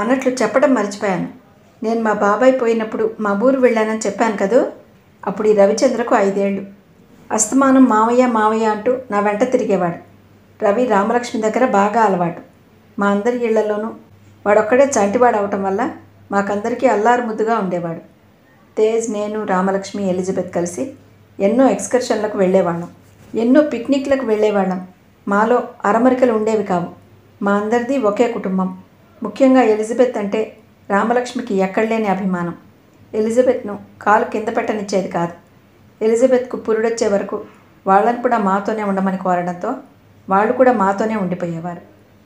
అన్నట్లు చెప్పడం మర్చిపోయాను నేను మా బాబాయ్ పోయినప్పుడు మా ఊరు వెళ్ళానని చెప్పాను కదూ అప్పుడు ఈ రవిచంద్రకు ఐదేళ్ళు అస్తమానం మావయ్య మావయ్య అంటూ నా వెంట తిరిగేవాడు రవి రామలక్ష్మి దగ్గర బాగా అలవాటు మా అందరి ఇళ్లలోనూ వాడొక్కడే చంటివాడు అవటం వల్ల మాకందరికీ అల్లారు ముద్దుగా ఉండేవాడు తేజ్ నేను రామలక్ష్మి ఎలిజబెత్ కలిసి ఎన్నో ఎక్స్కర్షన్లకు వెళ్ళేవాళ్ళం ఎన్నో పిక్నిక్లకు వెళ్ళేవాళ్ళం మాలో అరమరికలు ఉండేవి కావు మా అందరిది ఒకే కుటుంబం ముఖ్యంగా ఎలిజబెత్ అంటే రామలక్ష్మికి ఎక్కడలేని అభిమానం ఎలిజబెత్ను కాలు కింద పెట్టనిచ్చేది కాదు ఎలిజబెత్కు పురుడొచ్చే వరకు వాళ్ళని కూడా మాతోనే ఉండమని కోరడంతో వాళ్ళు కూడా మాతోనే ఉండిపోయేవారు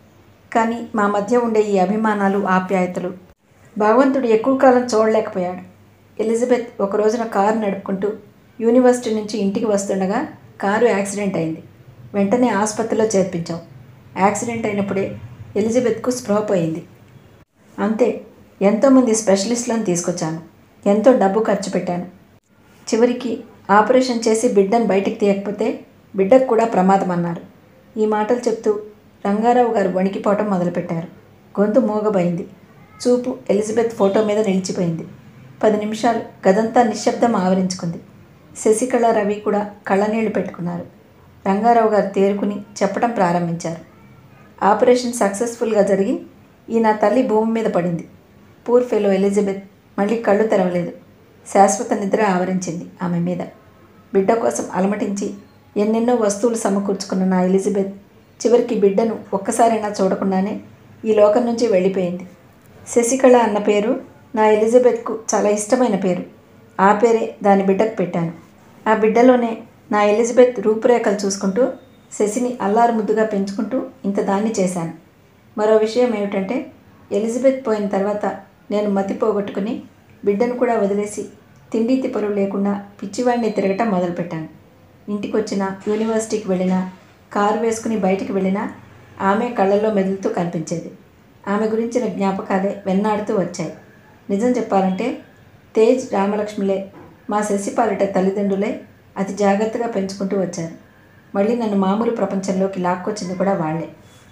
కానీ మా మధ్య ఉండే ఈ అభిమానాలు ఆప్యాయతలు భగవంతుడు ఎక్కువ కాలం చూడలేకపోయాడు ఎలిజబెత్ ఒక రోజున కారు నడుపుకుంటూ యూనివర్సిటీ నుంచి ఇంటికి వస్తుండగా కారు యాక్సిడెంట్ అయింది వెంటనే ఆసుపత్రిలో చేర్పించాం యాక్సిడెంట్ అయినప్పుడే ఎలిజబెత్కు స్పృహ పోయింది అంతే ఎంతోమంది స్పెషలిస్టులను తీసుకొచ్చాను ఎంతో డబ్బు ఖర్చు పెట్టాను చివరికి ఆపరేషన్ చేసి బిడ్డను బయటికి తీయకపోతే బిడ్డకు కూడా ప్రమాదం అన్నారు ఈ మాటలు చెప్తూ రంగారావు గారు వణికిపోవటం మొదలుపెట్టారు గొంతు మూగబోయింది చూపు ఎలిజబెత్ ఫోటో మీద నిలిచిపోయింది పది నిమిషాలు గదంతా నిశ్శబ్దం ఆవరించుకుంది శశికళ రవి కూడా కళ్ళనీళ్లు పెట్టుకున్నారు రంగారావు గారు తేరుకుని చెప్పడం ప్రారంభించారు ఆపరేషన్ సక్సెస్ఫుల్గా జరిగి ఈ నా తల్లి భూమి మీద పడింది పూర్ ఫెలో ఎలిజబెత్ మళ్ళీ కళ్ళు తెరవలేదు శాశ్వత నిద్ర ఆవరించింది ఆమె మీద బిడ్డ కోసం అలమటించి ఎన్నెన్నో వస్తువులు సమకూర్చుకున్న నా ఎలిజబెత్ చివరికి బిడ్డను ఒక్కసారైనా చూడకుండానే ఈ లోకం నుంచి వెళ్ళిపోయింది శశికళ అన్న పేరు నా ఎలిజబెత్కు చాలా ఇష్టమైన పేరు ఆ పేరే దాని బిడ్డకు పెట్టాను ఆ బిడ్డలోనే నా ఎలిజబెత్ రూపురేఖలు చూసుకుంటూ శశిని అల్లారు ముద్దుగా పెంచుకుంటూ ఇంత దాన్ని చేశాను మరో విషయం ఏమిటంటే ఎలిజబెత్ పోయిన తర్వాత నేను మతి పోగొట్టుకుని బిడ్డను కూడా వదిలేసి తిండి తిప్పలు లేకుండా పిచ్చివాడిని తిరగటం మొదలుపెట్టాను ఇంటికి వచ్చిన యూనివర్సిటీకి వెళ్ళినా కారు వేసుకుని బయటికి వెళ్ళినా ఆమె కళ్ళల్లో మెదులుతూ కనిపించేది ఆమె గురించిన జ్ఞాపకాలే వెన్నాడుతూ వచ్చాయి నిజం చెప్పాలంటే తేజ్ రామలక్ష్మిలే మా శశిపాలిట తల్లిదండ్రులే అతి జాగ్రత్తగా పెంచుకుంటూ వచ్చారు మళ్ళీ నన్ను మామూలు ప్రపంచంలోకి లాక్కొచ్చింది కూడా వాళ్ళే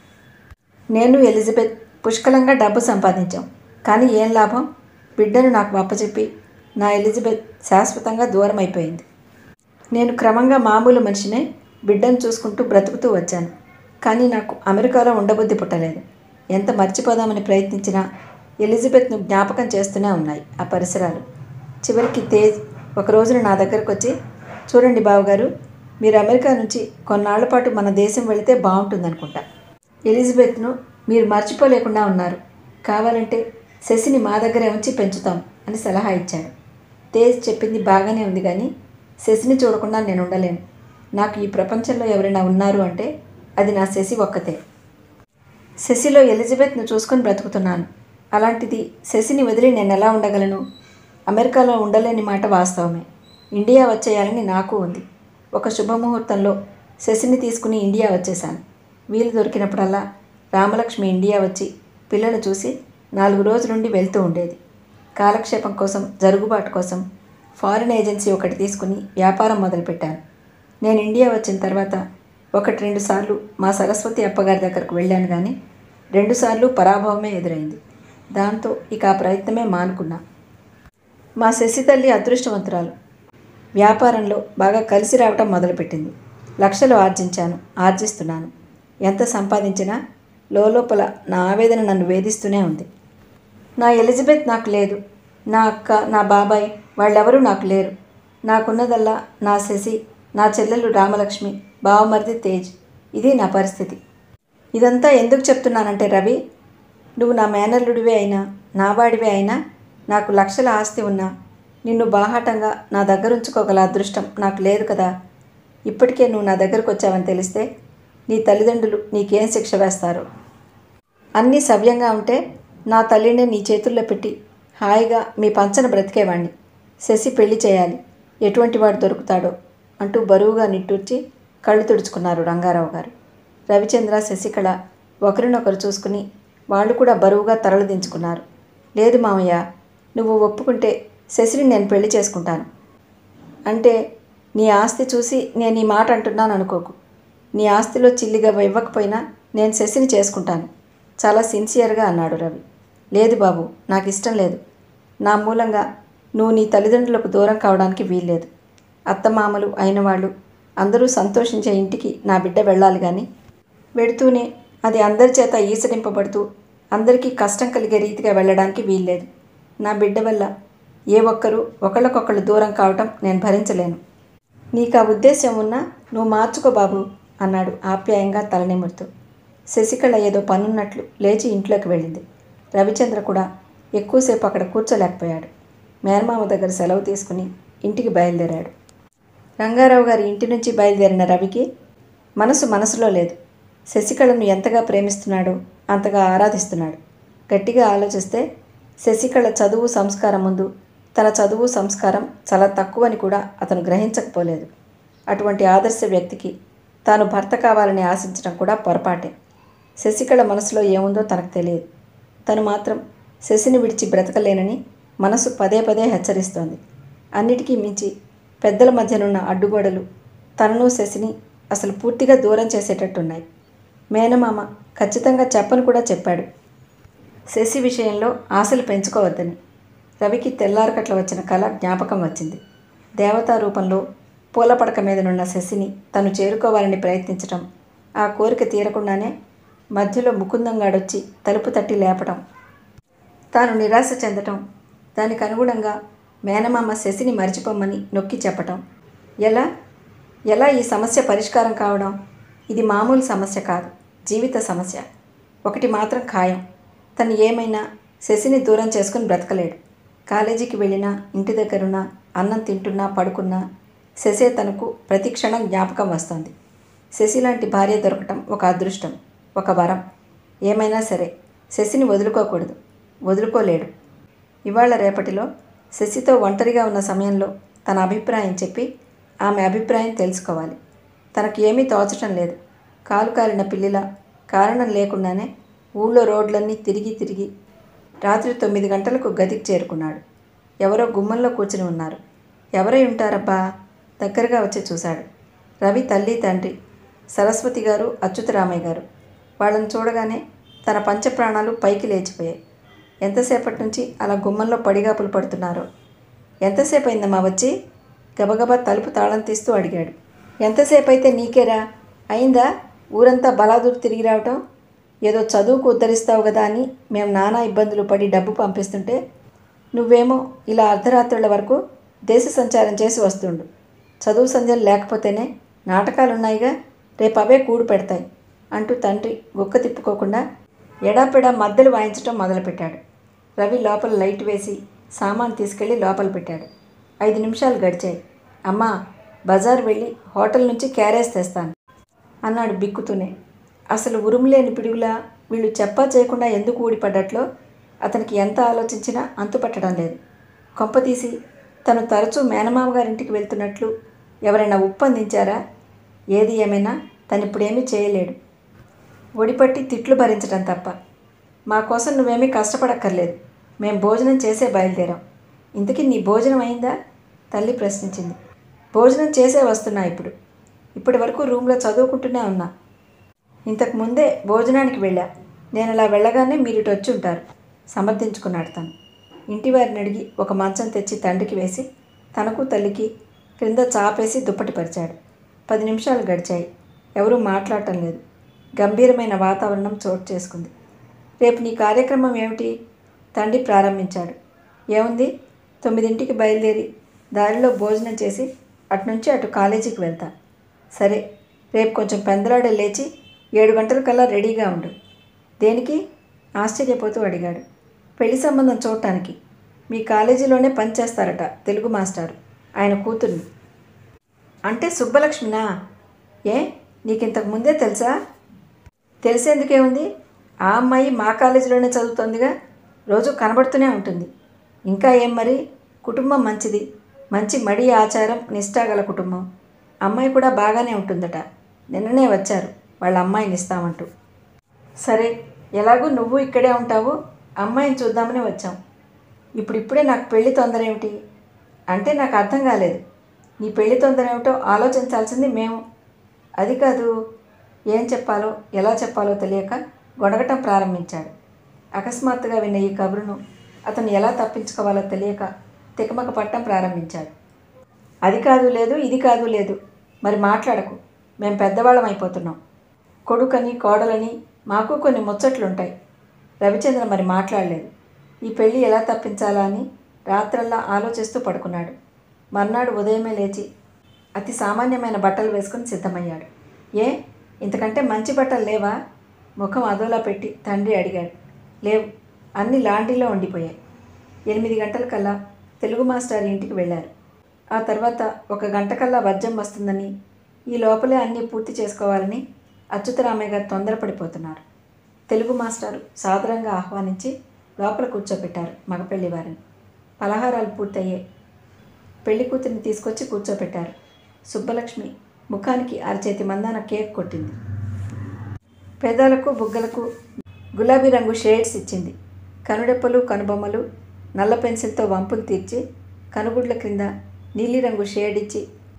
నేను ఎలిజబెత్ పుష్కలంగా డబ్బు సంపాదించాం కానీ ఏం లాభం బిడ్డను నాకు అప్పచెప్పి నా ఎలిజబెత్ శాశ్వతంగా దూరం అయిపోయింది నేను క్రమంగా మామూలు మనిషినే బిడ్డను చూసుకుంటూ బ్రతుకుతూ వచ్చాను కానీ నాకు అమెరికాలో ఉండబుద్ధి పుట్టలేదు ఎంత మర్చిపోదామని ప్రయత్నించినా ఎలిజబెత్ను జ్ఞాపకం చేస్తూనే ఉన్నాయి ఆ పరిసరాలు చివరికి తేజ్ ఒక రోజున నా దగ్గరకు వచ్చి చూడండి బావగారు మీరు అమెరికా నుంచి కొన్నాళ్ల పాటు మన దేశం వెళితే బాగుంటుందనుకుంటా ఎలిజబెత్ను మీరు మర్చిపోలేకుండా ఉన్నారు కావాలంటే శశిని మా దగ్గరే ఉంచి పెంచుతాం అని సలహా ఇచ్చాడు తేజ్ చెప్పింది బాగానే ఉంది కానీ శశిని చూడకుండా నేను ఉండలేను నాకు ఈ ప్రపంచంలో ఎవరైనా ఉన్నారు అంటే అది నా శశి ఒక్కతే శశిలో ఎలిజబెత్ను చూసుకొని బ్రతుకుతున్నాను అలాంటిది శశిని వదిలి నేను ఎలా ఉండగలను అమెరికాలో ఉండలేని మాట వాస్తవమే ఇండియా వచ్చేయాలని నాకు ఉంది ఒక శుభముహూర్తంలో శశిని తీసుకుని ఇండియా వచ్చేశాను వీలు దొరికినప్పుడల్లా రామలక్ష్మి ఇండియా వచ్చి పిల్లలు చూసి నాలుగు రోజులుండి వెళ్తూ ఉండేది కాలక్షేపం కోసం జరుగుబాటు కోసం ఫారిన్ ఏజెన్సీ ఒకటి తీసుకుని వ్యాపారం మొదలుపెట్టాను నేను ఇండియా వచ్చిన తర్వాత ఒకటి రెండు సార్లు మా సరస్వతి అప్పగారి దగ్గరకు వెళ్ళాను కానీ రెండుసార్లు పరాభవమే ఎదురైంది దాంతో ఇక ఆ ప్రయత్నమే మానుకున్నా మా శశి తల్లి అదృష్టవంతురాలు వ్యాపారంలో బాగా కలిసి రావటం మొదలుపెట్టింది లక్షలు ఆర్జించాను ఆర్జిస్తున్నాను ఎంత సంపాదించినా లోపల నా ఆవేదన నన్ను వేధిస్తూనే ఉంది నా ఎలిజబెత్ నాకు లేదు నా అక్క నా బాబాయ్ వాళ్ళెవరూ నాకు లేరు నాకున్నదల్లా నా శశి నా చెల్లెలు రామలక్ష్మి బావమరిది తేజ్ ఇది నా పరిస్థితి ఇదంతా ఎందుకు చెప్తున్నానంటే రవి నువ్వు నా మేనల్లుడివే అయినా నా వాడివే అయినా నాకు లక్షల ఆస్తి ఉన్నా నిన్ను బాహాటంగా నా దగ్గర ఉంచుకోగల అదృష్టం నాకు లేదు కదా ఇప్పటికే నువ్వు నా దగ్గరకు వచ్చావని తెలిస్తే నీ తల్లిదండ్రులు నీకేం శిక్ష వేస్తారు అన్నీ సవ్యంగా ఉంటే నా తల్లిని నీ చేతుల్లో పెట్టి హాయిగా మీ పంచన బ్రతికేవాణ్ణి శశి పెళ్లి చేయాలి ఎటువంటి వాడు దొరుకుతాడో అంటూ బరువుగా నిట్టూర్చి కళ్ళు తుడుచుకున్నారు రంగారావు గారు రవిచంద్ర శశికళ ఒకరినొకరు చూసుకుని వాళ్ళు కూడా బరువుగా తరలు దించుకున్నారు లేదు మామయ్య నువ్వు ఒప్పుకుంటే శశిని నేను పెళ్లి చేసుకుంటాను అంటే నీ ఆస్తి చూసి నేను ఈ మాట అంటున్నాను అనుకోకు నీ ఆస్తిలో చిల్లిగా ఇవ్వకపోయినా నేను శశిని చేసుకుంటాను చాలా సిన్సియర్గా అన్నాడు రవి లేదు బాబు నాకు ఇష్టం లేదు నా మూలంగా నువ్వు నీ తల్లిదండ్రులకు దూరం కావడానికి వీల్లేదు అత్తమామలు అయిన వాళ్ళు అందరూ సంతోషించే ఇంటికి నా బిడ్డ వెళ్ళాలి కానీ వెడుతూనే అది అందరి చేత ఈసడింపబడుతూ అందరికీ కష్టం కలిగే రీతిగా వెళ్ళడానికి వీల్లేదు నా బిడ్డ వల్ల ఏ ఒక్కరూ ఒకళ్ళకొకళ్ళు దూరం కావటం నేను భరించలేను నీకు ఆ ఉద్దేశం ఉన్నా నువ్వు మార్చుకో బాబు అన్నాడు ఆప్యాయంగా తలనిమురుతూ శశికళ ఏదో పనున్నట్లు లేచి ఇంట్లోకి వెళ్ళింది రవిచంద్ర కూడా ఎక్కువసేపు అక్కడ కూర్చోలేకపోయాడు మేనమామ దగ్గర సెలవు తీసుకుని ఇంటికి బయలుదేరాడు రంగారావు గారి ఇంటి నుంచి బయలుదేరిన రవికి మనసు మనసులో లేదు శశికళను ఎంతగా ప్రేమిస్తున్నాడో అంతగా ఆరాధిస్తున్నాడు గట్టిగా ఆలోచిస్తే శశికళ చదువు సంస్కారం ముందు తన చదువు సంస్కారం చాలా తక్కువని కూడా అతను గ్రహించకపోలేదు అటువంటి ఆదర్శ వ్యక్తికి తాను భర్త కావాలని ఆశించడం కూడా పొరపాటే శశికళ మనసులో ఏముందో తనకు తెలియదు తను మాత్రం శశిని విడిచి బ్రతకలేనని మనసు పదే పదే హెచ్చరిస్తోంది అన్నిటికీ మించి పెద్దల మధ్యనున్న అడ్డుగోడలు తనను శశిని అసలు పూర్తిగా దూరం చేసేటట్టున్నాయి మేనమామ ఖచ్చితంగా చెప్పని కూడా చెప్పాడు శశి విషయంలో ఆశలు పెంచుకోవద్దని రవికి తెల్లారకట్ల వచ్చిన కళ జ్ఞాపకం వచ్చింది దేవతా రూపంలో పూల పడక మీదనున్న శశిని తను చేరుకోవాలని ప్రయత్నించటం ఆ కోరిక తీరకుండానే మధ్యలో ముకుందంగాడొచ్చి తలుపు తట్టి లేపటం తాను నిరాశ చెందటం దానికి అనుగుణంగా మేనమామ శశిని మరిచిపోమ్మని నొక్కి చెప్పటం ఎలా ఎలా ఈ సమస్య పరిష్కారం కావడం ఇది మామూలు సమస్య కాదు జీవిత సమస్య ఒకటి మాత్రం ఖాయం తను ఏమైనా శశిని దూరం చేసుకుని బ్రతకలేడు కాలేజీకి వెళ్ళినా ఇంటి దగ్గరున్నా అన్నం తింటున్నా పడుకున్నా శశే తనకు ప్రతి క్షణం జ్ఞాపకం వస్తుంది శశి లాంటి భార్య దొరకటం ఒక అదృష్టం ఒక వరం ఏమైనా సరే శశిని వదులుకోకూడదు వదులుకోలేడు ఇవాళ రేపటిలో శశితో ఒంటరిగా ఉన్న సమయంలో తన అభిప్రాయం చెప్పి ఆమె అభిప్రాయం తెలుసుకోవాలి తనకు ఏమీ తోచటం లేదు కాలు కాలిన పిల్లిలా కారణం లేకుండానే ఊళ్ళో రోడ్లన్నీ తిరిగి తిరిగి రాత్రి తొమ్మిది గంటలకు గదికి చేరుకున్నాడు ఎవరో గుమ్మంలో కూర్చుని ఉన్నారు ఎవరై ఉంటారబ్బా దగ్గరగా వచ్చి చూశాడు రవి తల్లి తండ్రి సరస్వతి గారు అచ్యుతరామయ్య గారు వాళ్ళని చూడగానే తన పంచప్రాణాలు పైకి లేచిపోయాయి ఎంతసేపటి నుంచి అలా గుమ్మంలో పడిగాపులు పడుతున్నారో ఎంతసేపు అయిందమ్మా వచ్చి గబగబా తలుపు తాళం తీస్తూ అడిగాడు ఎంతసేపు అయితే నీకేరా అయిందా ఊరంతా బలాదూరు తిరిగి రావటం ఏదో చదువుకు ఉద్ధరిస్తావు కదా అని మేము నానా ఇబ్బందులు పడి డబ్బు పంపిస్తుంటే నువ్వేమో ఇలా అర్ధరాత్రుల వరకు దేశ సంచారం చేసి వస్తుండు చదువు సంధ్యలు లేకపోతేనే నాటకాలున్నాయిగా రేపు అవే కూడు పెడతాయి అంటూ తండ్రి గుక్క తిప్పుకోకుండా ఎడాపెడా మద్దలు వాయించడం మొదలుపెట్టాడు రవి లోపల లైట్ వేసి సామాన్ తీసుకెళ్ళి లోపల పెట్టాడు ఐదు నిమిషాలు గడిచాయి అమ్మా బజార్ వెళ్ళి హోటల్ నుంచి క్యారేజ్ తెస్తాను అన్నాడు బిక్కుతూనే అసలు ఉరుములేని పిడుగులా వీళ్ళు చెప్పా చేయకుండా ఎందుకు ఊడిపడ్డట్లో అతనికి ఎంత ఆలోచించినా అంతుపట్టడం లేదు కొంపతీసి తను తరచూ మేనమామ గారింటికి వెళ్తున్నట్లు ఎవరైనా ఉప్పందించారా ఏది ఏమైనా తను ఇప్పుడేమీ చేయలేడు ఒడిపట్టి తిట్లు భరించడం తప్ప మా కోసం నువ్వేమీ కష్టపడక్కర్లేదు మేం భోజనం చేసే బయలుదేరాం ఇంతకీ నీ భోజనం అయిందా తల్లి ప్రశ్నించింది భోజనం చేసే వస్తున్నా ఇప్పుడు ఇప్పటి వరకు రూమ్లో చదువుకుంటూనే ఉన్నా ఇంతకు ముందే భోజనానికి వెళ్ళా నేను అలా వెళ్ళగానే మీరు ఇటు వచ్చి ఉంటారు సమర్థించుకున్నాడు తను ఇంటి వారిని అడిగి ఒక మంచం తెచ్చి తండ్రికి వేసి తనకు తల్లికి క్రింద చాపేసి దుప్పటి పరిచాడు పది నిమిషాలు గడిచాయి ఎవరూ మాట్లాడటం లేదు గంభీరమైన వాతావరణం చోటు చేసుకుంది రేపు నీ కార్యక్రమం ఏమిటి తండ్రి ప్రారంభించాడు ఏముంది తొమ్మిదింటికి బయలుదేరి దారిలో భోజనం చేసి అటు నుంచి అటు కాలేజీకి వెళ్తా సరే రేపు కొంచెం పెందలాడే లేచి ఏడు గంటలకల్లా రెడీగా ఉండు దేనికి ఆశ్చర్యపోతూ అడిగాడు పెళ్లి సంబంధం చూడటానికి మీ కాలేజీలోనే పనిచేస్తారట తెలుగు మాస్టారు ఆయన కూతుర్ని అంటే సుబ్బలక్ష్మినా ఏ నీకు ఇంతకు ముందే తెలుసా తెలిసేందుకే ఉంది ఆ అమ్మాయి మా కాలేజీలోనే చదువుతోందిగా రోజు కనబడుతూనే ఉంటుంది ఇంకా ఏం మరి కుటుంబం మంచిది మంచి మడి ఆచారం నిష్ఠా గల కుటుంబం అమ్మాయి కూడా బాగానే ఉంటుందట నిన్ననే వచ్చారు వాళ్ళ అమ్మాయిని ఇస్తామంటూ సరే ఎలాగూ నువ్వు ఇక్కడే ఉంటావు అమ్మాయిని చూద్దామని వచ్చాం ఇప్పుడిప్పుడే నాకు పెళ్లి తొందర ఏమిటి అంటే నాకు అర్థం కాలేదు నీ పెళ్లి తొందర ఏమిటో ఆలోచించాల్సింది మేము అది కాదు ఏం చెప్పాలో ఎలా చెప్పాలో తెలియక గొడగటం ప్రారంభించాడు అకస్మాత్తుగా విన్న ఈ కబురును అతను ఎలా తప్పించుకోవాలో తెలియక తికమక పట్టం ప్రారంభించాడు అది కాదు లేదు ఇది కాదు లేదు మరి మాట్లాడకు మేము పెద్దవాళ్ళం అయిపోతున్నాం కొడుకని కోడలని మాకు కొన్ని ముచ్చట్లుంటాయి రవిచంద్ర మరి మాట్లాడలేదు ఈ పెళ్ళి ఎలా తప్పించాలా అని రాత్రల్లా ఆలోచిస్తూ పడుకున్నాడు మర్నాడు ఉదయమే లేచి అతి సామాన్యమైన బట్టలు వేసుకుని సిద్ధమయ్యాడు ఏ ఇంతకంటే మంచి బట్టలు లేవా ముఖం అదోలా పెట్టి తండ్రి అడిగాడు లేవు అన్ని లాండ్రీలో ఉండిపోయాయి ఎనిమిది గంటలకల్లా తెలుగు మాస్టర్ ఇంటికి వెళ్ళారు ఆ తర్వాత ఒక గంట కల్లా వజ్రం వస్తుందని ఈ లోపలే అన్నీ పూర్తి చేసుకోవాలని అచ్యుతరామయ్య గారు తొందరపడిపోతున్నారు తెలుగు మాస్టారు సాదరంగా ఆహ్వానించి లోపల కూర్చోబెట్టారు మగపెళ్లి వారిని పలహారాలు పూర్తయ్యాయి పెళ్లి కూతురిని తీసుకొచ్చి కూర్చోబెట్టారు సుబ్బలక్ష్మి ముఖానికి అరచేతి మందాన కేక్ కొట్టింది పెదాలకు బుగ్గలకు గులాబీ రంగు షేడ్స్ ఇచ్చింది కనుడెప్పలు కనుబొమ్మలు నల్ల పెన్సిల్తో వంపులు తీర్చి కనుగుడ్ల క్రింద నీలిరంగు షేడ్ ఇచ్చి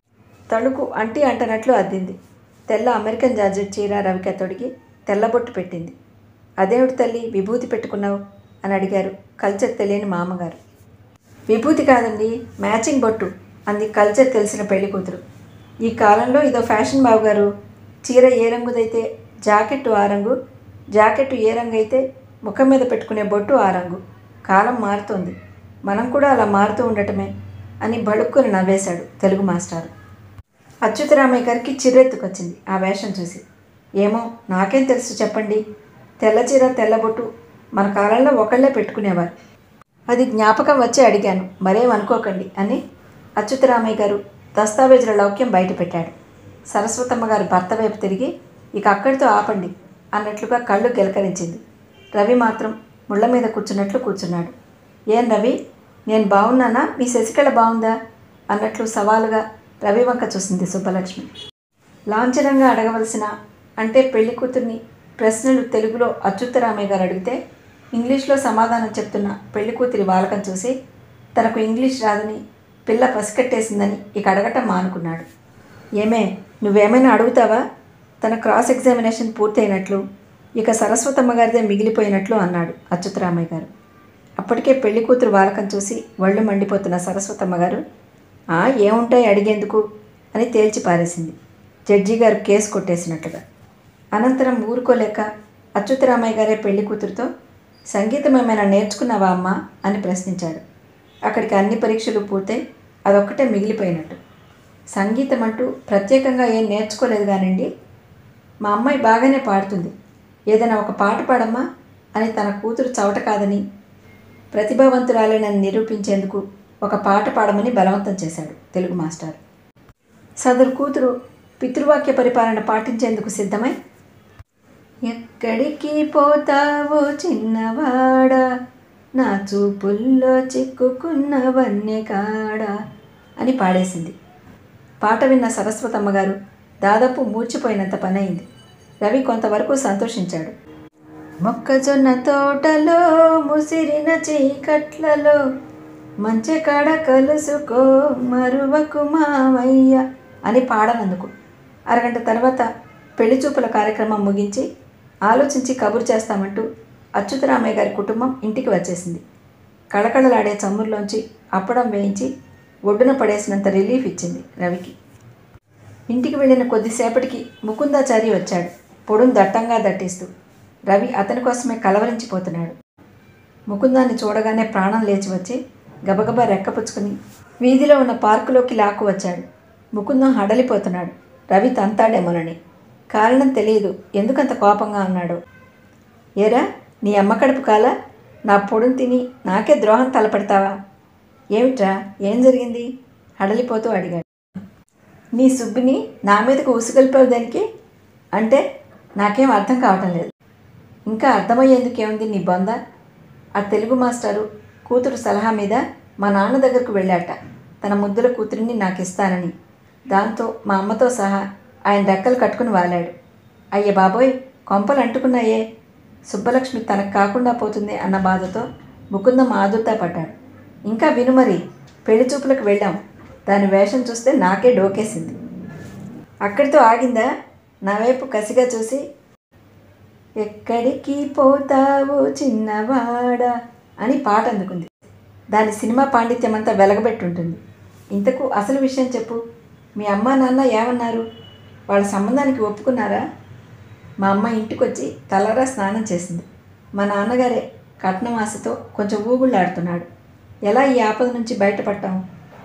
తడుకు అంటి అంటనట్లు అద్దింది తెల్ల అమెరికన్ జార్జెట్ చీర రవిక తొడిగి తెల్లబొట్టు పెట్టింది అదేమిటి తల్లి విభూతి పెట్టుకున్నావు అని అడిగారు కల్చర్ తెలియని మామగారు విభూతి కాదండి మ్యాచింగ్ బొట్టు అంది కల్చర్ తెలిసిన పెళ్లి కూతురు ఈ కాలంలో ఇదో ఫ్యాషన్ బావగారు చీర ఏ రంగుదైతే జాకెట్టు ఆ రంగు జాకెట్టు ఏ రంగు అయితే ముఖం మీద పెట్టుకునే బొట్టు ఆ రంగు కాలం మారుతోంది మనం కూడా అలా మారుతూ ఉండటమే అని బడుక్కుని నవ్వేశాడు తెలుగు మాస్టారు అచ్యుతరామయ్య గారికి చిర్రెత్తుకొచ్చింది ఆ వేషం చూసి ఏమో నాకేం తెలుసు చెప్పండి తెల్ల చీర తెల్లబొట్టు మన కాలంలో ఒకళ్ళే పెట్టుకునేవారు అది జ్ఞాపకం వచ్చి అడిగాను మరేం అనుకోకండి అని అచ్యుతరామయ్య గారు దస్తావేజుల లౌక్యం బయటపెట్టాడు సరస్వతమ్మ గారు భర్త వైపు తిరిగి ఇక అక్కడితో ఆపండి అన్నట్లుగా కళ్ళు గెలకరించింది రవి మాత్రం ముళ్ళ మీద కూర్చున్నట్లు కూర్చున్నాడు ఏం రవి నేను బాగున్నానా మీ శశికళ బాగుందా అన్నట్లు సవాలుగా రవి వంక చూసింది సుబ్బలక్ష్మి లాంఛనంగా అడగవలసిన అంటే పెళ్లి కూతుర్ని ప్రశ్నలు తెలుగులో అచ్యుతరామయ్య గారు అడిగితే ఇంగ్లీష్లో సమాధానం చెప్తున్న పెళ్లి కూతురి వాలకం చూసి తనకు ఇంగ్లీష్ రాదని పిల్ల పసికట్టేసిందని ఇక అడగటం మానుకున్నాడు ఏమే నువ్వేమైనా అడుగుతావా తన క్రాస్ ఎగ్జామినేషన్ పూర్తయినట్లు ఇక సరస్వతమ్మ గారిదే మిగిలిపోయినట్లు అన్నాడు అచ్యుతరామయ్య గారు అప్పటికే పెళ్లి కూతురు వాలకం చూసి ఒళ్ళు మండిపోతున్న సరస్వతమ్మ గారు "ఆ, ఏముంటాయి అడిగేందుకు అని తేల్చి పారేసింది జడ్జి గారు కేసు కొట్టేసినట్లుగా అనంతరం ఊరుకోలేక అచ్యుతరామయ్య గారే పెళ్లి కూతురుతో సంగీతం ఏమైనా నేర్చుకున్నావా అమ్మా అని ప్రశ్నించాడు అక్కడికి అన్ని పరీక్షలు పూర్తయి అదొక్కటే మిగిలిపోయినట్టు సంగీతం అంటూ ప్రత్యేకంగా ఏం నేర్చుకోలేదు కానండి మా అమ్మాయి బాగానే పాడుతుంది ఏదైనా ఒక పాట పాడమ్మా అని తన కూతురు చవట కాదని ప్రతిభావంతురాలేనని నిరూపించేందుకు ఒక పాట పాడమని బలవంతం చేశాడు తెలుగు మాస్టర్ సదరు కూతురు పితృవాక్య పరిపాలన పాటించేందుకు సిద్ధమై ఎక్కడికి పోతావో చిన్నవాడా నా చూపుల్లో చిక్కుకున్న వన్నె కాడా అని పాడేసింది పాట విన్న సరస్వతమ్మ గారు దాదాపు మూర్చిపోయినంత పనైంది రవి కొంతవరకు సంతోషించాడు మొక్కజొన్న తోటలో ముసిరిన చీకట్లలో మంచె కాడ కలుసుకో మరువకు మావయ్య అని పాడనందుకు అరగంట తర్వాత పెళ్లి చూపుల కార్యక్రమం ముగించి ఆలోచించి కబురు చేస్తామంటూ అచ్యుతరామయ్య గారి కుటుంబం ఇంటికి వచ్చేసింది కళకళలాడే చమ్ముర్లోంచి అప్పడం వేయించి ఒడ్డున పడేసినంత రిలీఫ్ ఇచ్చింది రవికి ఇంటికి వెళ్ళిన కొద్దిసేపటికి ముకుందాచారి వచ్చాడు పొడుం దట్టంగా దట్టిస్తూ రవి అతని కోసమే కలవరించిపోతున్నాడు ముకుందాన్ని చూడగానే ప్రాణం లేచి వచ్చి గబగబా రెక్కపుచ్చుకుని వీధిలో ఉన్న పార్కులోకి లాక్కు వచ్చాడు ముకుందం హడలిపోతున్నాడు రవి తంతాడేమోనని కారణం తెలియదు ఎందుకంత కోపంగా అన్నాడు ఏరా నీ అమ్మ కడుపు కాల నా పొడును తిని నాకే ద్రోహం తలపెడతావా ఏమిట్రా ఏం జరిగింది హడలిపోతూ అడిగాడు నీ సుబ్బిని నా మీదకు ఉసుగొల్పావు దానికి అంటే నాకేం అర్థం కావటం లేదు ఇంకా అర్థమయ్యేందుకు ఏముంది నీ బొంద ఆ తెలుగు మాస్టారు కూతురు సలహా మీద మా నాన్న దగ్గరకు వెళ్ళాట తన ముద్దుల కూతురిని నాకు ఇస్తానని దాంతో మా అమ్మతో సహా ఆయన రెక్కలు కట్టుకుని వాలాడు అయ్య బాబోయ్ కొంపలు అంటుకున్నాయే సుబ్బలక్ష్మి తనకు కాకుండా పోతుంది అన్న బాధతో ముకుందం ఆదుర్తా పడ్డాడు ఇంకా విను మరి పెళ్లి చూపులకు వెళ్ళాం దాని వేషం చూస్తే నాకే డోకేసింది అక్కడితో ఆగిందా నా వైపు కసిగా చూసి ఎక్కడికి పోతావు చిన్నవాడా అని పాట అందుకుంది దాని సినిమా పాండిత్యం అంతా వెలగబెట్టుంటుంది ఇంతకు అసలు విషయం చెప్పు మీ అమ్మ నాన్న ఏమన్నారు వాళ్ళ సంబంధానికి ఒప్పుకున్నారా మా అమ్మ ఇంటికొచ్చి తలరా స్నానం చేసింది మా నాన్నగారే కట్నం ఆశతో కొంచెం ఊగుళ్ళాడుతున్నాడు ఎలా ఈ ఆపద నుంచి బయటపడ్డాం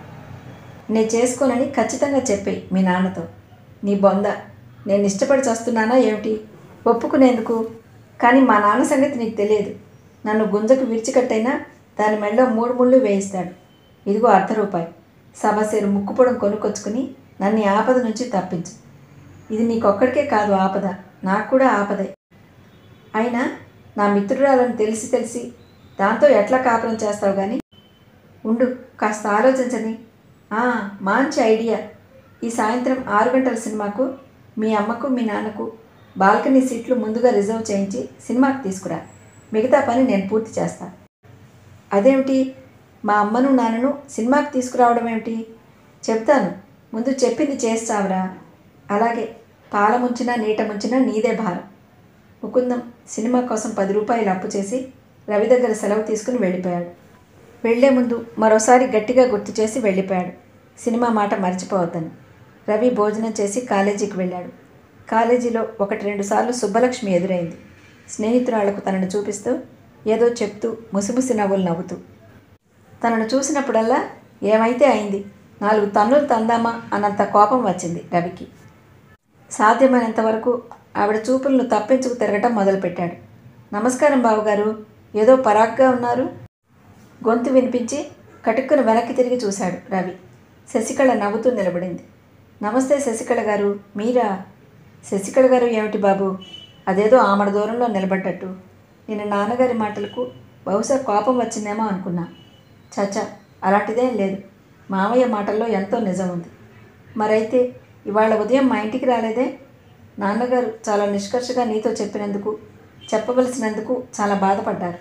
నేను చేసుకోనని ఖచ్చితంగా చెప్పేయి మీ నాన్నతో నీ బొంద నేను ఇష్టపడి చస్తున్నానా ఏమిటి ఒప్పుకునేందుకు కానీ మా నాన్న సంగతి నీకు తెలియదు నన్ను గుంజకు విరిచికట్టైనా దాని మెడలో మూడు ముళ్ళు వేయిస్తాడు ఇదిగో అర్ధ రూపాయి సభసేరు ముక్కుపొడం కొనుక్కొచ్చుకుని నన్ను ఈ ఆపద నుంచి తప్పించు ఇది నీకొక్కడికే కాదు ఆపద నాకు కూడా ఆపదే అయినా నా మిత్రురాలని తెలిసి తెలిసి దాంతో ఎట్లా కాపురం చేస్తావు కానీ ఉండు కాస్త ఆలోచించని ఆ, మంచి ఐడియా ఈ సాయంత్రం ఆరు గంటల సినిమాకు మీ అమ్మకు మీ నాన్నకు బాల్కనీ సీట్లు ముందుగా రిజర్వ్ చేయించి సినిమాకి తీసుకురా మిగతా పని నేను పూర్తి చేస్తా అదేమిటి మా అమ్మను నాన్నను సినిమాకి తీసుకురావడం ఏమిటి చెప్తాను ముందు చెప్పింది చేస్తావురా అలాగే పాల ముంచినా నీట ముంచినా నీదే భారం ముకుందం సినిమా కోసం పది రూపాయలు అప్పు చేసి రవి దగ్గర సెలవు తీసుకుని వెళ్ళిపోయాడు వెళ్లే ముందు మరోసారి గట్టిగా గుర్తు చేసి వెళ్ళిపోయాడు సినిమా మాట మర్చిపోవద్దని రవి భోజనం చేసి కాలేజీకి వెళ్ళాడు కాలేజీలో ఒకటి రెండు సార్లు సుబ్బలక్ష్మి ఎదురైంది స్నేహితురాళ్లకు తనను చూపిస్తూ ఏదో చెప్తూ ముసిముసి నవ్వులు నవ్వుతూ తనను చూసినప్పుడల్లా ఏమైతే అయింది నాలుగు తన్నులు తందామా అన్నంత కోపం వచ్చింది రవికి సాధ్యమైనంత వరకు ఆవిడ చూపులను తప్పించుకు తిరగటం మొదలుపెట్టాడు నమస్కారం బావగారు ఏదో పరాగ్గా ఉన్నారు గొంతు వినిపించి కటుక్కున వెనక్కి తిరిగి చూశాడు రవి శశికళ నవ్వుతూ నిలబడింది నమస్తే శశికళ గారు మీరా శశికళ గారు ఏమిటి బాబు అదేదో ఆమడ దూరంలో నిలబడ్డట్టు నేను నాన్నగారి మాటలకు బహుశా కోపం వచ్చిందేమో అనుకున్నా చచ్చా అలాంటిదేం లేదు మామయ్య మాటల్లో ఎంతో నిజం ఉంది మరైతే ఇవాళ ఉదయం మా ఇంటికి రాలేదే నాన్నగారు చాలా నిష్కర్షగా నీతో చెప్పినందుకు చెప్పవలసినందుకు చాలా బాధపడ్డారు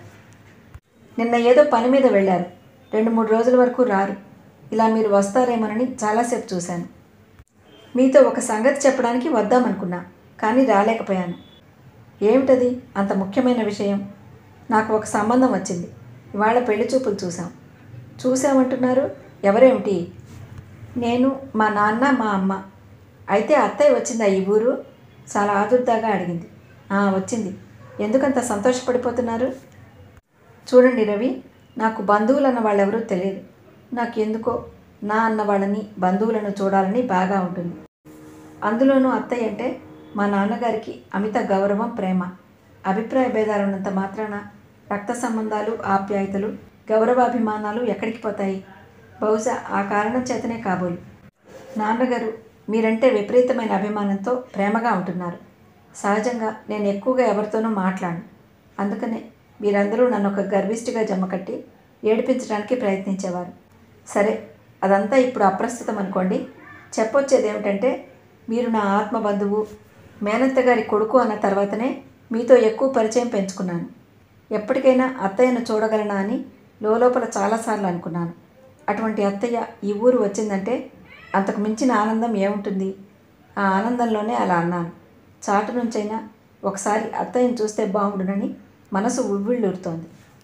నిన్న ఏదో పని మీద వెళ్ళారు రెండు మూడు రోజుల వరకు రారు ఇలా మీరు వస్తారేమోనని చాలాసేపు చూశాను మీతో ఒక సంగతి చెప్పడానికి వద్దామనుకున్నా కానీ రాలేకపోయాను ఏమిటది అంత ముఖ్యమైన విషయం నాకు ఒక సంబంధం వచ్చింది ఇవాళ పెళ్లి చూపులు చూసాం చూసామంటున్నారు ఎవరేమిటి నేను మా నాన్న మా అమ్మ అయితే అత్తయ్య వచ్చిందా ఈ ఊరు చాలా ఆదుర్దాగా అడిగింది "ఆ, వచ్చింది ఎందుకంత సంతోషపడిపోతున్నారు చూడండి రవి నాకు బంధువులు అన్న వాళ్ళెవరూ తెలియదు నాకు ఎందుకో నా అన్న వాళ్ళని బంధువులను చూడాలని బాగా ఉంటుంది అందులోనూ అత్తయ్య అంటే మా నాన్నగారికి అమిత గౌరవం ప్రేమ అభిప్రాయ భేదాలు ఉన్నంత మాత్రాన రక్త సంబంధాలు ఆప్యాయతలు గౌరవాభిమానాలు ఎక్కడికి పోతాయి బహుశా ఆ కారణం చేతనే కాబోలు నాన్నగారు మీరంటే విపరీతమైన అభిమానంతో ప్రేమగా ఉంటున్నారు సహజంగా నేను ఎక్కువగా ఎవరితోనూ మాట్లాడను అందుకనే మీరందరూ నన్ను ఒక గర్విష్టిగా జమ్మకట్టి ఏడిపించడానికి ప్రయత్నించేవారు సరే అదంతా ఇప్పుడు అప్రస్తుతం అనుకోండి చెప్పొచ్చేది ఏమిటంటే మీరు నా ఆత్మ బంధువు మేనత్త గారి కొడుకు అన్న తర్వాతనే మీతో ఎక్కువ పరిచయం పెంచుకున్నాను ఎప్పటికైనా అత్తయ్యను చూడగలనా అని లోపల చాలాసార్లు అనుకున్నాను అటువంటి అత్తయ్య ఈ ఊరు వచ్చిందంటే అంతకు మించిన ఆనందం ఏముంటుంది ఆ ఆనందంలోనే అలా అన్నాను చాటు నుంచైనా ఒకసారి అత్తయ్యను చూస్తే బాగుండునని మనసు ఉవ్విళ్ళూరుతోంది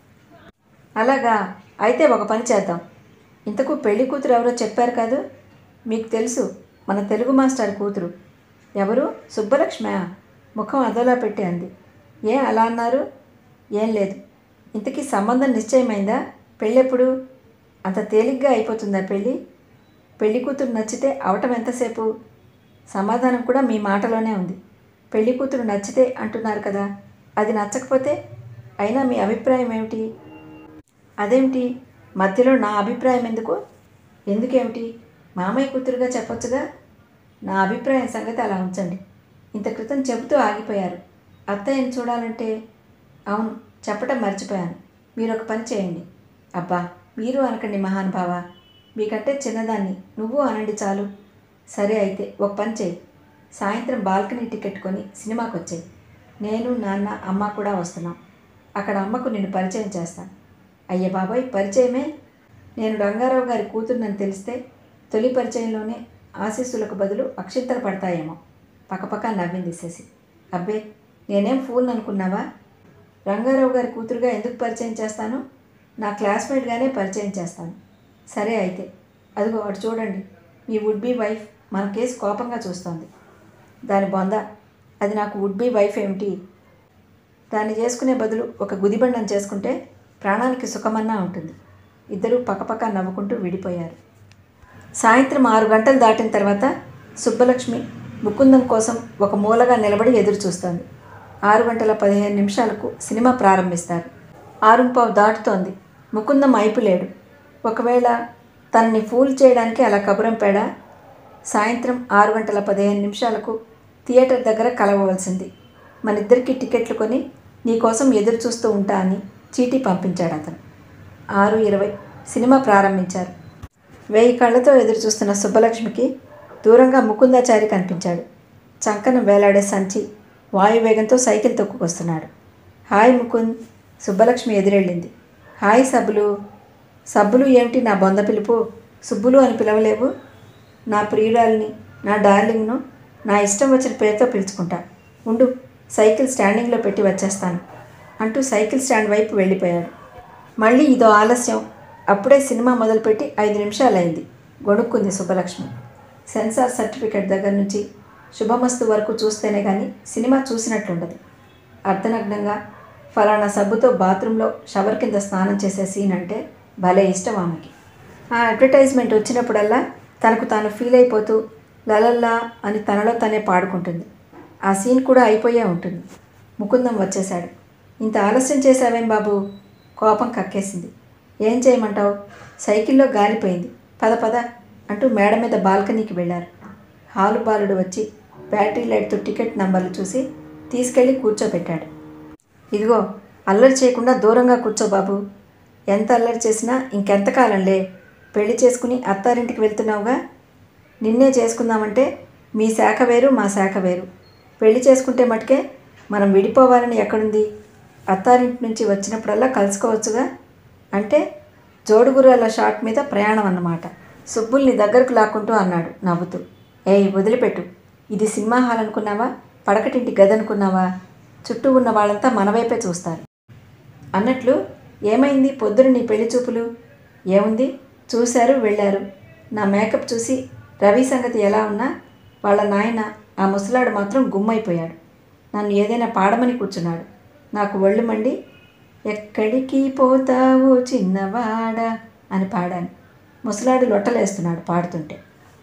అలాగా అయితే ఒక పని చేద్దాం ఇంతకు పెళ్లి కూతురు ఎవరో చెప్పారు కాదు మీకు తెలుసు మన తెలుగు మాస్టర్ కూతురు ఎవరు సుబ్బలక్ష్మ ముఖం అదోలా పెట్టి అంది ఏ అలా అన్నారు ఏం లేదు ఇంతకీ సంబంధం నిశ్చయమైందా పెళ్ళెప్పుడు అంత తేలిగ్గా అయిపోతుందా పెళ్ళి పెళ్లి కూతురు నచ్చితే అవటం ఎంతసేపు సమాధానం కూడా మీ మాటలోనే ఉంది పెళ్లి కూతురు నచ్చితే అంటున్నారు కదా అది నచ్చకపోతే అయినా మీ అభిప్రాయం ఏమిటి అదేమిటి మధ్యలో నా అభిప్రాయం ఎందుకు ఎందుకేమిటి మామయ్య కూతురుగా చెప్పొచ్చుగా నా అభిప్రాయం సంగతి అలా ఉంచండి ఇంత క్రితం చెబుతూ ఆగిపోయారు అత్తయ్యని చూడాలంటే అవును చెప్పటం మర్చిపోయాను మీరు ఒక పని చేయండి అబ్బా మీరు అనకండి మహానుభావ మీకంటే చిన్నదాన్ని నువ్వు అనండి చాలు సరే అయితే ఒక పని చేయి సాయంత్రం బాల్కనీ టికెట్ కొని సినిమాకి వచ్చాయి నేను నాన్న అమ్మ కూడా వస్తున్నాం అక్కడ అమ్మకు నిన్ను పరిచయం చేస్తాను అయ్య బాబాయ్ పరిచయమే నేను రంగారావు గారి కూతురునని తెలిస్తే తొలి పరిచయంలోనే ఆశీస్సులకు బదులు అక్షింతలు పడతాయేమో పక్కపక్క నవ్వింది శశి అబ్బే నేనేం ఫూల్ అనుకున్నావా రంగారావు గారి కూతురుగా ఎందుకు పరిచయం చేస్తాను నా క్లాస్మేట్గానే పరిచయం చేస్తాను సరే అయితే అదిగో అటు చూడండి మీ వుడ్ బీ వైఫ్ మన కేసు కోపంగా చూస్తోంది దాని బొంద అది నాకు వుడ్ బీ వైఫ్ ఏమిటి దాన్ని చేసుకునే బదులు ఒక గుదిబండం చేసుకుంటే ప్రాణానికి సుఖమన్నా ఉంటుంది ఇద్దరూ పక్కపక్క నవ్వుకుంటూ విడిపోయారు సాయంత్రం ఆరు గంటలు దాటిన తర్వాత సుబ్బలక్ష్మి ముకుందం కోసం ఒక మూలగా నిలబడి ఎదురు చూస్తోంది ఆరు గంటల పదిహేను నిమిషాలకు సినిమా ప్రారంభిస్తారు ఆరుంపావు దాటుతోంది ముకుందం అయిపోలేడు ఒకవేళ తనని ఫూల్ చేయడానికి అలా కబురంపాడా సాయంత్రం ఆరు గంటల పదిహేను నిమిషాలకు థియేటర్ దగ్గర కలవవలసింది మనిద్దరికి టికెట్లు కొని నీకోసం ఎదురు చూస్తూ ఉంటా అని చీటీ పంపించాడు అతను ఆరు ఇరవై సినిమా ప్రారంభించారు వెయ్యి కళ్ళతో ఎదురు చూస్తున్న సుబ్బలక్ష్మికి దూరంగా ముకుందాచారి కనిపించాడు చంకన వేలాడే సంచి వాయువేగంతో సైకిల్ తొక్కుకొస్తున్నాడు హాయ్ ముకుంద్ సుబ్బలక్ష్మి ఎదురెళ్ళింది హాయ్ సబ్బులు సబ్బులు ఏమిటి నా బొంద పిలుపు సుబ్బులు అని పిలవలేవు నా ప్రియురాలిని నా డార్లింగ్ను నా ఇష్టం వచ్చిన పేరుతో పిలుచుకుంటా ఉండు సైకిల్ స్టాండింగ్లో పెట్టి వచ్చేస్తాను అంటూ సైకిల్ స్టాండ్ వైపు వెళ్ళిపోయాడు మళ్ళీ ఇదో ఆలస్యం అప్పుడే సినిమా మొదలుపెట్టి ఐదు నిమిషాలైంది గొణుక్కుంది సుబ్బలక్ష్మి సెన్సార్ సర్టిఫికెట్ దగ్గర నుంచి శుభమస్తు వరకు చూస్తేనే కానీ సినిమా చూసినట్లుండదు అర్ధనగ్నంగా ఫలానా సబ్బుతో బాత్రూంలో షవర్ కింద స్నానం చేసే సీన్ అంటే భలే ఇష్టం ఆమెకి ఆ అడ్వర్టైజ్మెంట్ వచ్చినప్పుడల్లా తనకు తాను ఫీల్ అయిపోతూ లలల్లా అని తనలో తనే పాడుకుంటుంది ఆ సీన్ కూడా అయిపోయే ఉంటుంది ముకుందం వచ్చేశాడు ఇంత ఆలస్యం చేశావేం బాబు కోపం కక్కేసింది ఏం చేయమంటావు సైకిల్లో గాలిపోయింది పద పద అంటూ మేడ మీద బాల్కనీకి వెళ్ళారు హాలు బాలుడు వచ్చి బ్యాటరీ లైట్తో టికెట్ నంబర్లు చూసి తీసుకెళ్ళి కూర్చోబెట్టాడు ఇదిగో అల్లరి చేయకుండా దూరంగా కూర్చో బాబు ఎంత అల్లరి చేసినా ఇంకెంతకాలంలే పెళ్లి చేసుకుని అత్తారింటికి వెళ్తున్నావుగా నిన్నే చేసుకుందామంటే మీ శాఖ వేరు మా శాఖ వేరు పెళ్లి చేసుకుంటే మటుకే మనం విడిపోవాలని ఎక్కడుంది అత్తారింటి నుంచి వచ్చినప్పుడల్లా కలుసుకోవచ్చుగా అంటే జోడుగుర్రాల షాట్ మీద ప్రయాణం అన్నమాట సుబ్బుల్ని దగ్గరకు లాక్కుంటూ అన్నాడు నవ్వుతూ ఏయ్ వదిలిపెట్టు ఇది సినిమా హాల్ అనుకున్నావా పడకటింటి గది అనుకున్నావా చుట్టూ ఉన్న వాళ్ళంతా మన వైపే చూస్తారు అన్నట్లు ఏమైంది పొద్దున నీ పెళ్లి చూపులు ఏముంది చూశారు వెళ్ళారు నా మేకప్ చూసి రవి సంగతి ఎలా ఉన్నా వాళ్ళ నాయన ఆ ముసలాడు మాత్రం గుమ్మైపోయాడు నన్ను ఏదైనా పాడమని కూర్చున్నాడు నాకు ఒళ్ళు మండి ఎక్కడికి పోతావో చిన్నవాడా అని పాడాను ముసలాడు లొట్టలేస్తున్నాడు పాడుతుంటే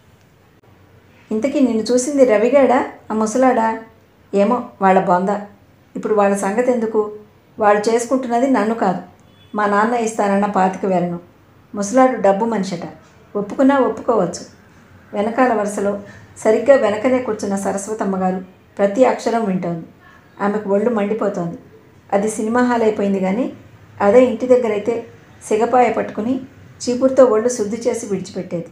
ఇంతకీ నిన్ను చూసింది రవిగాడా ఆ ముసలాడా ఏమో వాళ్ళ బొంద ఇప్పుడు వాళ్ళ సంగతి ఎందుకు వాళ్ళు చేసుకుంటున్నది నన్ను కాదు మా నాన్న ఇస్తానన్న పాతిక వేలను ముసలాడు డబ్బు మనిషట ఒప్పుకున్నా ఒప్పుకోవచ్చు వెనకాల వరుసలో సరిగ్గా వెనకనే కూర్చున్న సరస్వతమ్మ గారు ప్రతి అక్షరం వింటోంది ఆమెకు ఒళ్ళు మండిపోతోంది అది సినిమా హాల్ అయిపోయింది కానీ అదే ఇంటి దగ్గరైతే సిగపాయ పట్టుకుని చీపురుతో ఒళ్ళు శుద్ధి చేసి విడిచిపెట్టేది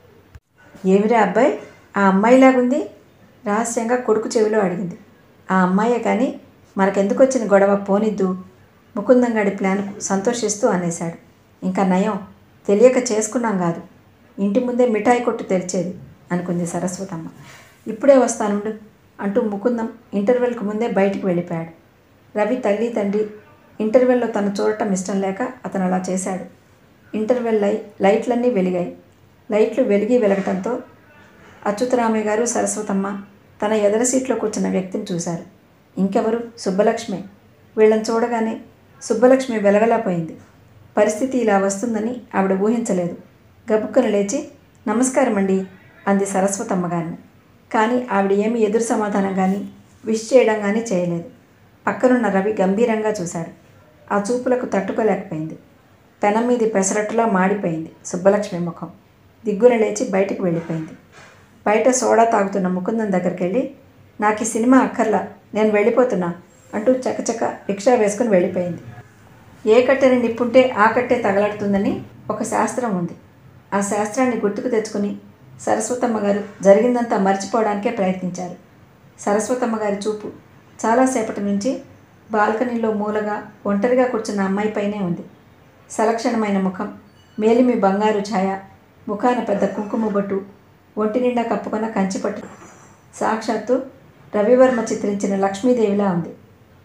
ఏమిరా అబ్బాయి ఆ అమ్మాయిలాగుంది రహస్యంగా కొడుకు చెవిలో అడిగింది ఆ అమ్మాయే కానీ మనకెందుకు వచ్చిన గొడవ పోనిద్దు ముకుందంగాడి ప్లాన్కు సంతోషిస్తూ అనేశాడు ఇంకా నయం తెలియక చేసుకున్నాం కాదు ఇంటి ముందే మిఠాయి కొట్టు తెరిచేది అనుకుంది సరస్వతమ్మ ఇప్పుడే వస్తానుండు అంటూ ముకుందం ఇంటర్వెల్కు ముందే బయటికి వెళ్ళిపోయాడు రవి తల్లి తండ్రి ఇంటర్వెల్లో తను చూడటం ఇష్టం లేక అతను అలా చేశాడు ఇంటర్వెల్ లై లైట్లన్నీ వెలిగాయి లైట్లు వెలిగి వెలగటంతో అచ్యుతరామయ్య గారు సరస్వతమ్మ తన ఎదర సీట్లో కూర్చున్న వ్యక్తిని చూశారు ఇంకెవరు సుబ్బలక్ష్మి వీళ్ళని చూడగానే సుబ్బలక్ష్మి వెలగలేకపోయింది పరిస్థితి ఇలా వస్తుందని ఆవిడ ఊహించలేదు గబుక్కను లేచి నమస్కారం అండి అంది సరస్వతమ్మ గారిని కానీ ఆవిడ ఏమీ ఎదురు సమాధానం కానీ విష్ చేయడం కానీ చేయలేదు పక్కనున్న రవి గంభీరంగా చూశాడు ఆ చూపులకు తట్టుకోలేకపోయింది పెనం మీది పెసరట్టులా మాడిపోయింది సుబ్బలక్ష్మి ముఖం దిగ్గున లేచి బయటికి వెళ్ళిపోయింది బయట సోడా తాగుతున్న ముకుందం దగ్గరికి వెళ్ళి నాకు ఈ సినిమా అక్కర్లా నేను వెళ్ళిపోతున్నా అంటూ చకచక రిక్షా వేసుకుని వెళ్ళిపోయింది ఏ కట్టెని నిప్పుంటే ఆ కట్టే తగలడుతుందని ఒక శాస్త్రం ఉంది ఆ శాస్త్రాన్ని గుర్తుకు తెచ్చుకుని సరస్వతమ్మ గారు జరిగిందంతా మర్చిపోవడానికే ప్రయత్నించారు సరస్వతమ్మ గారి చూపు చాలాసేపటి నుంచి బాల్కనీలో మూలగా ఒంటరిగా కూర్చున్న అమ్మాయిపైనే ఉంది సలక్షణమైన ముఖం మేలిమి బంగారు ఛాయ ముఖాన పెద్ద కుంకుమ బొట్టు ఒంటి నిండా కప్పుకున్న కంచిపట్టు సాక్షాత్తు రవివర్మ చిత్రించిన లక్ష్మీదేవిలా ఉంది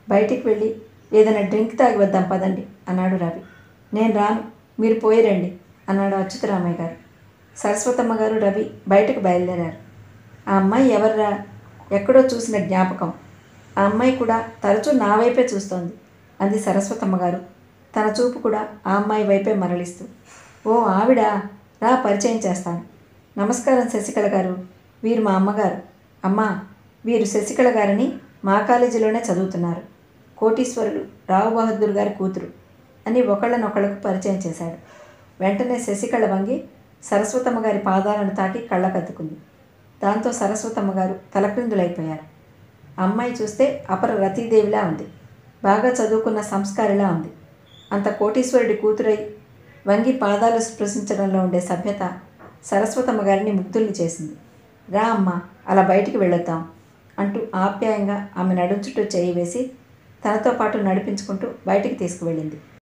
బయటికి వెళ్ళి ఏదైనా డ్రింక్ తాగి వద్దాం పదండి అన్నాడు రవి నేను రాను మీరు పోయిరండి అన్నాడు అచ్యుతరామయ్య గారు సరస్వతమ్మ గారు రవి బయటకు బయలుదేరారు ఆ అమ్మాయి ఎవర్రా ఎక్కడో చూసిన జ్ఞాపకం ఆ అమ్మాయి కూడా తరచూ నా వైపే చూస్తోంది అంది సరస్వతమ్మ గారు తన చూపు కూడా ఆ అమ్మాయి వైపే మరలిస్తూ ఓ ఆవిడ రా పరిచయం చేస్తాను నమస్కారం శశికళ గారు వీరు మా అమ్మగారు అమ్మా వీరు శశికళ గారని మా కాలేజీలోనే చదువుతున్నారు కోటీశ్వరులు రావు బహదూర్ గారి కూతురు అని ఒకళ్ళనొకళ్ళకు పరిచయం చేశాడు వెంటనే శశికళ వంగి సరస్వతమ్మ గారి పాదాలను తాకి కళ్ళకద్దుకుంది దాంతో సరస్వతమ్మ గారు తలక్రిందులైపోయారు అమ్మాయి చూస్తే అపర రతీదేవిలా ఉంది బాగా చదువుకున్న సంస్కారిలా ఉంది అంత కోటీశ్వరుడి కూతురై వంగి పాదాలు స్పృశించడంలో ఉండే సభ్యత సరస్వతమ్మ గారిని ముగ్ధుల్ని చేసింది రా అమ్మ అలా బయటికి వెళ్ళొద్దాం అంటూ ఆప్యాయంగా ఆమె నడుం చుట్టూ చేయి వేసి తనతో పాటు నడిపించుకుంటూ బయటికి తీసుకువెళ్ళింది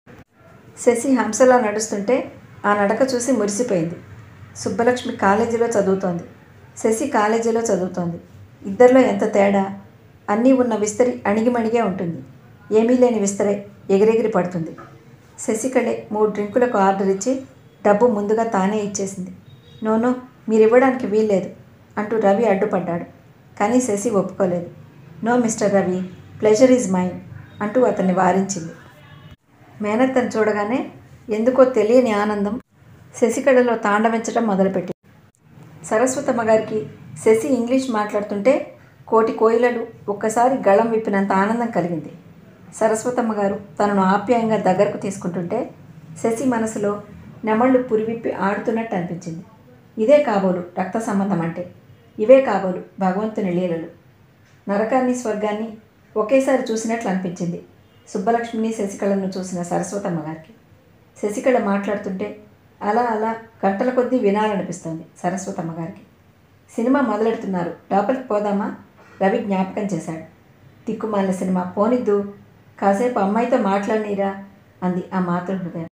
శశి హంసలా నడుస్తుంటే ఆ నడక చూసి మురిసిపోయింది సుబ్బలక్ష్మి కాలేజీలో చదువుతోంది శశి కాలేజీలో చదువుతోంది ఇద్దరిలో ఎంత తేడా అన్నీ ఉన్న విస్తరి అణిగిమణిగే ఉంటుంది ఏమీ లేని విస్తరే ఎగిరెగిరి పడుతుంది శశికళే మూడు డ్రింకులకు ఆర్డర్ ఇచ్చి డబ్బు ముందుగా తానే ఇచ్చేసింది నోనో మీరు ఇవ్వడానికి వీల్లేదు అంటూ రవి అడ్డుపడ్డాడు కానీ శశి ఒప్పుకోలేదు no mister Ravi pleasure is mine అంటూ అతన్ని వారించింది మేనత్తను చూడగానే ఎందుకో తెలియని ఆనందం శశికళలో తాండవించడం మొదలుపెట్టింది సరస్వతమ్మ గారికి శశి ఇంగ్లీష్ మాట్లాడుతుంటే కోటి కోయిలలు ఒక్కసారి గళం విప్పినంత ఆనందం కలిగింది సరస్వతమ్మ గారు తనను ఆప్యాయంగా దగ్గరకు తీసుకుంటుంటే శశి మనసులో నెమళ్ళు పురివిప్పి ఆడుతున్నట్టు అనిపించింది ఇదే కాబోలు రక్త సంబంధం అంటే ఇవే కాబోలు భగవంతుని లీలలు నరకాన్ని స్వర్గాన్ని ఒకేసారి చూసినట్లు అనిపించింది సుబ్బలక్ష్మిని శశికళను చూసిన సరస్వతమ్మ గారికి శశికళ మాట్లాడుతుంటే అలా అలా గంటల కొద్దీ వినాలనిపిస్తోంది సరస్వతమ్మ గారికి సినిమా మొదలెడుతున్నారు లోపలికి పోదామా రవి జ్ఞాపకం చేశాడు తిక్కుమాల సినిమా పోనిద్దు కాసేపు అమ్మాయితో మాట్లాడినీరా అంది ఆ మాతృ హృదయం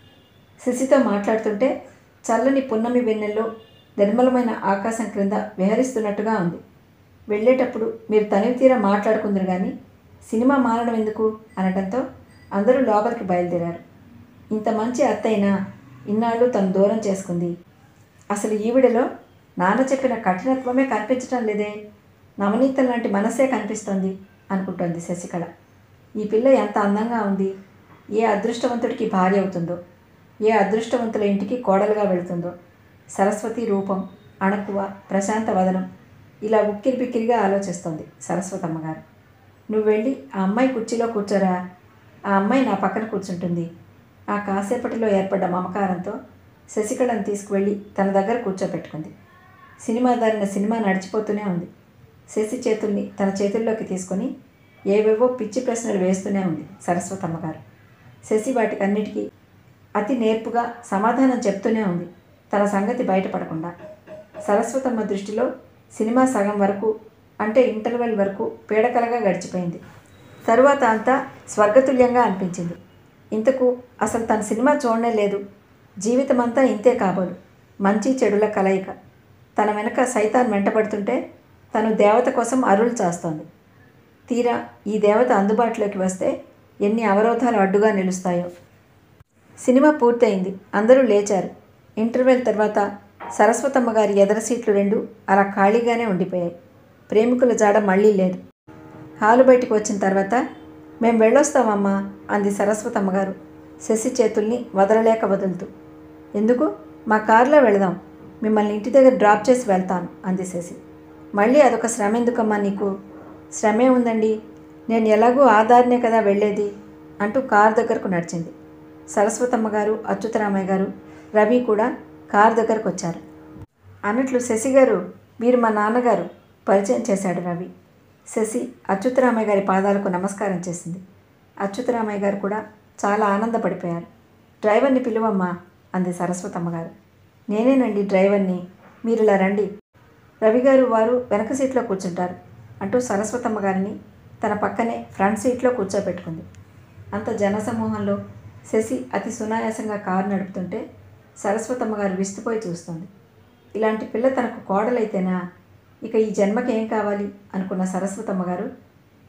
శశితో మాట్లాడుతుంటే చల్లని పున్నమి వెన్నెల్లో నిర్మలమైన ఆకాశం క్రింద విహరిస్తున్నట్టుగా ఉంది వెళ్ళేటప్పుడు మీరు తనివి తీరా మాట్లాడుకుందరు కానీ సినిమా మారడం ఎందుకు అనడంతో అందరూ లోపలికి బయలుదేరారు ఇంత మంచి అత్తైనా ఇన్నాళ్ళు తను దూరం చేసుకుంది అసలు ఈవిడలో నాన్న చెప్పిన కఠినత్వమే కనిపించటం లేదే నవనీతం లాంటి మనసే కనిపిస్తోంది అనుకుంటోంది శశికళ ఈ పిల్ల ఎంత అందంగా ఉంది ఏ అదృష్టవంతుడికి భార్య అవుతుందో ఏ అదృష్టవంతుల ఇంటికి కోడలుగా వెళుతుందో సరస్వతి రూపం అణకువ ప్రశాంత వదనం ఇలా ఉక్కిరి బిక్కిరిగా ఆలోచిస్తోంది సరస్వతమ్మ గారు నువ్వు వెళ్ళి ఆ అమ్మాయి కుర్చీలో కూర్చోరా ఆ అమ్మాయి నా పక్కన కూర్చుంటుంది ఆ కాసేపటిలో ఏర్పడ్డ మమకారంతో శశికళను తీసుకువెళ్ళి తన దగ్గర కూర్చోబెట్టుకుంది సినిమా దారిన సినిమా నడిచిపోతూనే ఉంది శశి చేతుల్ని తన చేతుల్లోకి తీసుకొని ఏవేవో పిచ్చి ప్రశ్నలు వేస్తూనే ఉంది సరస్వతమ్మ గారు శశి వాటికన్నిటికీ అతి నేర్పుగా సమాధానం చెప్తూనే ఉంది తన సంగతి బయటపడకుండా సరస్వతమ్మ దృష్టిలో సినిమా సగం వరకు అంటే ఇంటర్వెల్ వరకు పీడకలగా గడిచిపోయింది తరువాత అంతా స్వర్గతుల్యంగా అనిపించింది ఇంతకు అసలు తన సినిమా చూడనే లేదు జీవితమంతా ఇంతే కాబోలు మంచి చెడుల కలయిక తన వెనక సైతాన్ వెంటబడుతుంటే తను దేవత కోసం అరులు చాస్తోంది తీరా ఈ దేవత అందుబాటులోకి వస్తే ఎన్ని అవరోధాలు అడ్డుగా నిలుస్తాయో సినిమా పూర్తయింది అందరూ లేచారు ఇంటర్వెల్ తర్వాత సరస్వతమ్మ గారి ఎదర సీట్లు రెండు అలా ఖాళీగానే ఉండిపోయాయి ప్రేమికుల జాడ మళ్ళీ లేదు హాలు బయటికి వచ్చిన తర్వాత మేం వెళ్ళొస్తామమ్మా అంది సరస్వతమ్మ గారు శశి చేతుల్ని వదలలేక వదులుతూ ఎందుకు మా కారులో వెళదాం మిమ్మల్ని ఇంటి దగ్గర డ్రాప్ చేసి వెళ్తాను అంది శశి మళ్ళీ అదొక శ్రమ ఎందుకమ్మా నీకు శ్రమే ఉందండి నేను ఎలాగూ ఆధారనే కదా వెళ్ళేది అంటూ కారు దగ్గరకు నడిచింది సరస్వతమ్మ గారు అచ్యుతరామయ్య గారు రవి కూడా కారు దగ్గరకు వచ్చారు అన్నట్లు శశి గారు మీరు మా నాన్నగారు పరిచయం చేశాడు రవి శశి అచ్యుతరామయ్య గారి పాదాలకు నమస్కారం చేసింది అచ్యుతరామయ్య గారు కూడా చాలా ఆనందపడిపోయారు డ్రైవర్ని పిలువమ్మా అంది సరస్వతమ్మ గారు నేనేనండి డ్రైవర్ని మీరు ఇలా రండి రవి గారు వారు వెనక సీట్లో కూర్చుంటారు అంటూ సరస్వతమ్మ గారిని తన పక్కనే ఫ్రంట్ సీట్లో కూర్చోబెట్టుకుంది అంత జనసమూహంలో శశి అతి సునాయాసంగా కారు నడుపుతుంటే సరస్వతమ్మ గారు విస్తుపోయి చూస్తుంది ఇలాంటి పిల్ల తనకు కోడలైతేనా ఇక ఈ జన్మకి ఏం కావాలి అనుకున్న సరస్వతమ్మ గారు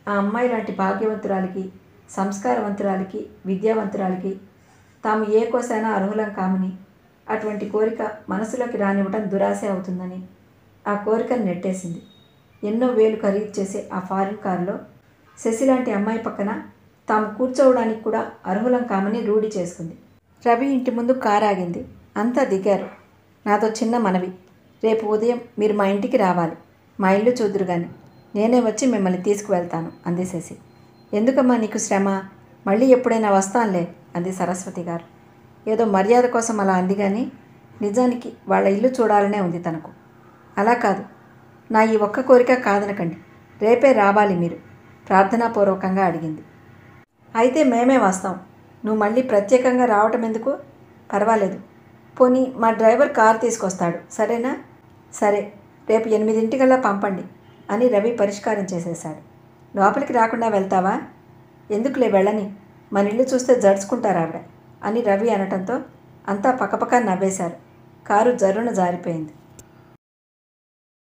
ఆ అమ్మాయి లాంటి భాగ్యవంతురాలికి సంస్కారవంతురాలికి విద్యావంతురాలికి తాము ఏ కోసైనా అర్హులం కామని అటువంటి కోరిక మనసులోకి రానివ్వటం దురాశ అవుతుందని ఆ కోరికను నెట్టేసింది ఎన్నో వేలు ఖరీదు చేసే ఆ ఫారిన్ కారులో శశి లాంటి అమ్మాయి పక్కన తాము కూర్చోవడానికి కూడా అర్హులం కామని రూఢి చేసుకుంది రవి ఇంటి ముందు కారు ఆగింది అంతా దిగారు నాతో చిన్న మనవి రేపు ఉదయం మీరు మా ఇంటికి రావాలి మా ఇల్లు చూదురు గాని నేనే వచ్చి మిమ్మల్ని తీసుకువెళ్తాను అంది శశి ఎందుకమ్మా నీకు శ్రమ మళ్ళీ ఎప్పుడైనా వస్తానులే అంది సరస్వతి గారు ఏదో మర్యాద కోసం అలా అంది కానీ నిజానికి వాళ్ళ ఇల్లు చూడాలనే ఉంది తనకు అలా కాదు నా ఈ ఒక్క కోరిక కాదనకండి రేపే రావాలి మీరు ప్రార్థనాపూర్వకంగా అడిగింది అయితే మేమే వస్తాం నువ్వు మళ్ళీ ప్రత్యేకంగా రావటం ఎందుకు పర్వాలేదు పోనీ మా డ్రైవర్ కార్ తీసుకొస్తాడు సరేనా సరే రేపు ఎనిమిదింటికల్లా పంపండి అని రవి పరిష్కారం చేసేశాడు లోపలికి రాకుండా వెళ్తావా ఎందుకులే వెళ్ళని మన ఇల్లు చూస్తే జడుచుకుంటారు ఆవిడ అని రవి అనటంతో అంతా పక్కపక్క నవ్వేశారు కారు జర్రున జారిపోయింది